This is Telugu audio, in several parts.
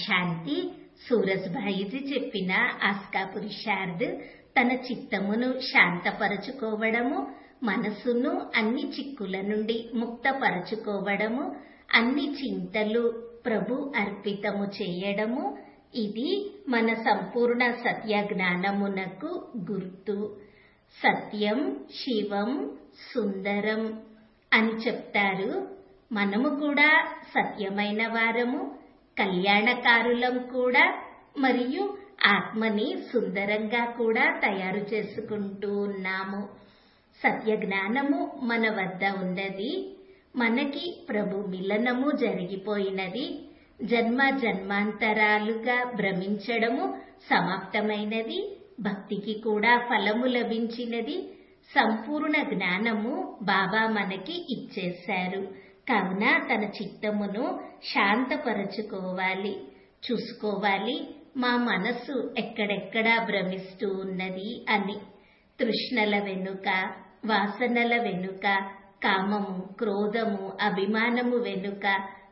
శాంతి సూరజ్భాయిజీ చెప్పిన ఆస్కా పురుషార్థ్ తన చిత్తమును శాంతపరచుకోవడము మనసును అన్ని చిక్కుల నుండి ముక్తపరచుకోవడము అన్ని చింతలు ప్రభు అర్పితము చేయడము ఇది మన సంపూర్ణ సత్య జ్ఞానమునకు గుర్తు సత్యం శివం సుందరం అని చెప్తారు మనము కూడా సత్యమైన వారము కళ్యాణకారులం కూడా మరియు ఆత్మని సుందరంగా కూడా తయారు చేసుకుంటూ ఉన్నాము సత్య జ్ఞానము మన వద్ద ఉన్నది మనకి ప్రభు మిలనము జరిగిపోయినది జన్మ జన్మాంతరాలుగా భ్రమించడము సమాప్తమైనది భక్తికి కూడా ఫలము లభించినది సంపూర్ణ జ్ఞానము బాబా మనకి ఇచ్చేశారు కావున తన చిత్తమును శాంతపరచుకోవాలి చూసుకోవాలి మా మనసు ఎక్కడెక్కడా భ్రమిస్తూ ఉన్నది అని తృష్ణల వెనుక వాసనల వెనుక కామము క్రోధము అభిమానము వెనుక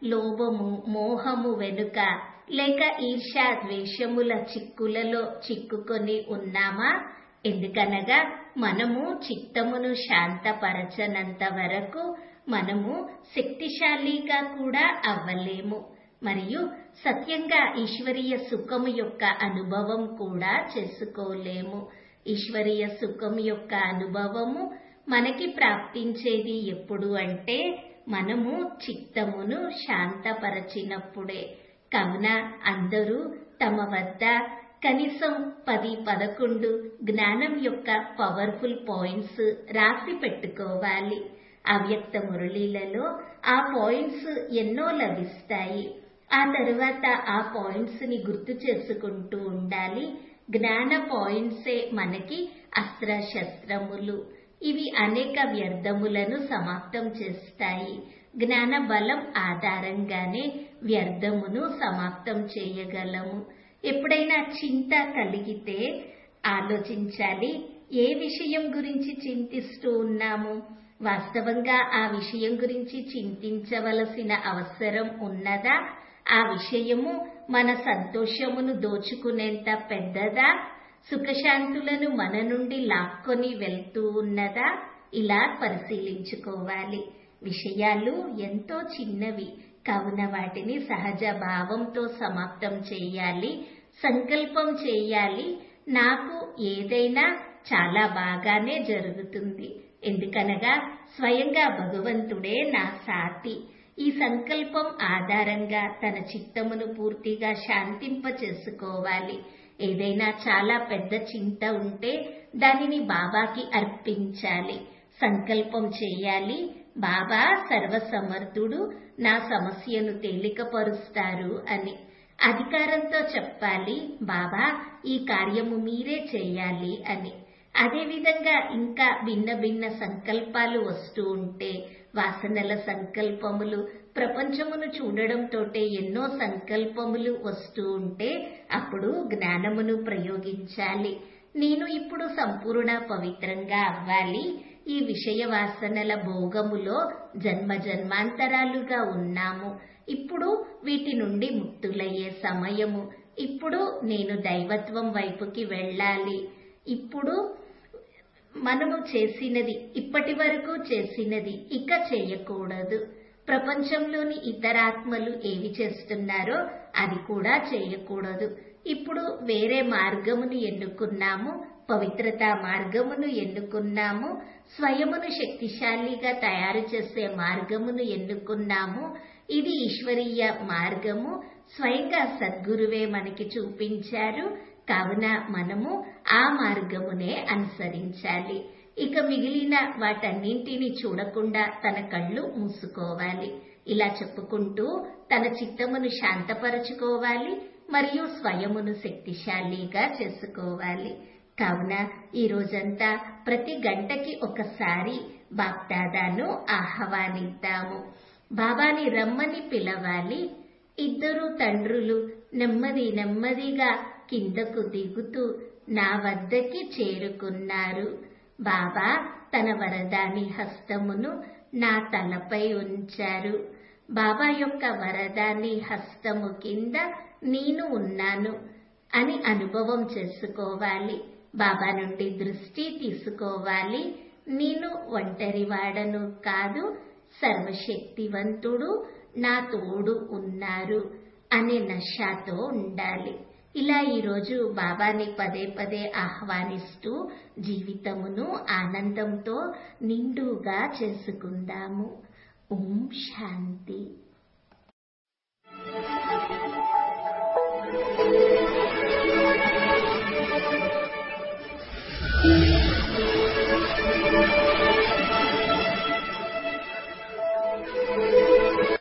లోభము మోహము వెనుక లేక ఈర్ష ద్వేషముల చిక్కులలో చిక్కుకొని ఉన్నామా ఎందుకనగా మనము చిత్తమును శాంతపరచనంత వరకు మనము శక్తిశాలిగా కూడా అవ్వలేము మరియు సత్యంగా ఈశ్వరీయ సుఖము యొక్క అనుభవం కూడా చేసుకోలేము ఈశ్వరీయ సుఖం యొక్క అనుభవము మనకి ప్రాప్తించేది ఎప్పుడు అంటే మనము చిత్తమును శాంతపరచినప్పుడే కావున అందరూ తమ వద్ద కనీసం పది పదకొండు జ్ఞానం యొక్క పవర్ఫుల్ పాయింట్స్ రాసి పెట్టుకోవాలి అవ్యక్త మురళీలలో ఆ పాయింట్స్ ఎన్నో లభిస్తాయి ఆ తరువాత ఆ పాయింట్స్ ని గుర్తు చేసుకుంటూ ఉండాలి జ్ఞాన పాయింట్సే మనకి అస్త్ర శస్త్రములు ఇవి అనేక వ్యర్థములను సమాప్తం చేస్తాయి జ్ఞాన బలం ఆధారంగానే వ్యర్థమును సమాప్తం చేయగలము ఎప్పుడైనా చింత కలిగితే ఆలోచించాలి ఏ విషయం గురించి చింతిస్తూ ఉన్నాము వాస్తవంగా ఆ విషయం గురించి చింతించవలసిన అవసరం ఉన్నదా ఆ విషయము మన సంతోషమును దోచుకునేంత పెద్దదా సుఖశాంతులను మన నుండి లాక్కొని వెళ్తూ ఉన్నదా ఇలా పరిశీలించుకోవాలి విషయాలు ఎంతో చిన్నవి కావున వాటిని సహజ భావంతో సమాప్తం చేయాలి సంకల్పం చేయాలి నాకు ఏదైనా చాలా బాగానే జరుగుతుంది ఎందుకనగా స్వయంగా భగవంతుడే నా సాటి ఈ సంకల్పం ఆధారంగా తన చిత్తమును పూర్తిగా శాంతింప చేసుకోవాలి ఏదైనా చాలా పెద్ద చింత ఉంటే దానిని బాబాకి అర్పించాలి సంకల్పం చేయాలి బాబా సర్వసమర్థుడు నా సమస్యను తేలికపరుస్తారు అని అధికారంతో చెప్పాలి బాబా ఈ కార్యము మీరే చేయాలి అని అదేవిధంగా ఇంకా భిన్న భిన్న సంకల్పాలు వస్తూ ఉంటే వాసనల సంకల్పములు ప్రపంచమును చూడడంతోటే ఎన్నో సంకల్పములు వస్తూ ఉంటే అప్పుడు జ్ఞానమును ప్రయోగించాలి నేను ఇప్పుడు సంపూర్ణ పవిత్రంగా అవ్వాలి ఈ విషయ వాసనల భోగములో జన్మ జన్మాంతరాలుగా ఉన్నాము ఇప్పుడు వీటి నుండి ముక్తులయ్యే సమయము ఇప్పుడు నేను దైవత్వం వైపుకి వెళ్ళాలి ఇప్పుడు మనము చేసినది ఇప్పటి వరకు చేసినది ఇక చేయకూడదు ప్రపంచంలోని ఇతరాత్మలు ఏవి చేస్తున్నారో అది కూడా చేయకూడదు ఇప్పుడు వేరే మార్గమును ఎన్నుకున్నాము పవిత్రత మార్గమును ఎన్నుకున్నాము స్వయమును శక్తిశాలిగా తయారు చేసే మార్గమును ఎన్నుకున్నాము ఇది ఈశ్వరీయ మార్గము స్వయంగా సద్గురువే మనకి చూపించారు కావున మనము ఆ మార్గమునే అనుసరించాలి ఇక మిగిలిన వాటన్నింటినీ చూడకుండా తన కళ్ళు మూసుకోవాలి ఇలా చెప్పుకుంటూ తన చిత్తమును శాంతపరచుకోవాలి మరియు స్వయమును శక్తిశాలిగా చేసుకోవాలి కావున ఈ రోజంతా ప్రతి గంటకి ఒకసారి బాప్దాదాను ఆహ్వానిద్దాము బాబాని రమ్మని పిలవాలి ఇద్దరు తండ్రులు నెమ్మది నెమ్మదిగా కిందకు దిగుతూ నా వద్దకి చేరుకున్నారు బాబా తన వరదాని హస్తమును నా తలపై ఉంచారు బాబా యొక్క వరదాని హస్తము కింద నేను ఉన్నాను అని అనుభవం చేసుకోవాలి బాబా నుండి దృష్టి తీసుకోవాలి నేను ఒంటరివాడను కాదు సర్వశక్తివంతుడు నా తోడు ఉన్నారు అనే నషాతో ఉండాలి ఇలా ఈరోజు బాబాని పదే పదే ఆహ్వానిస్తూ జీవితమును ఆనందంతో నిండుగా చేసుకుందాము ఓం శాంతి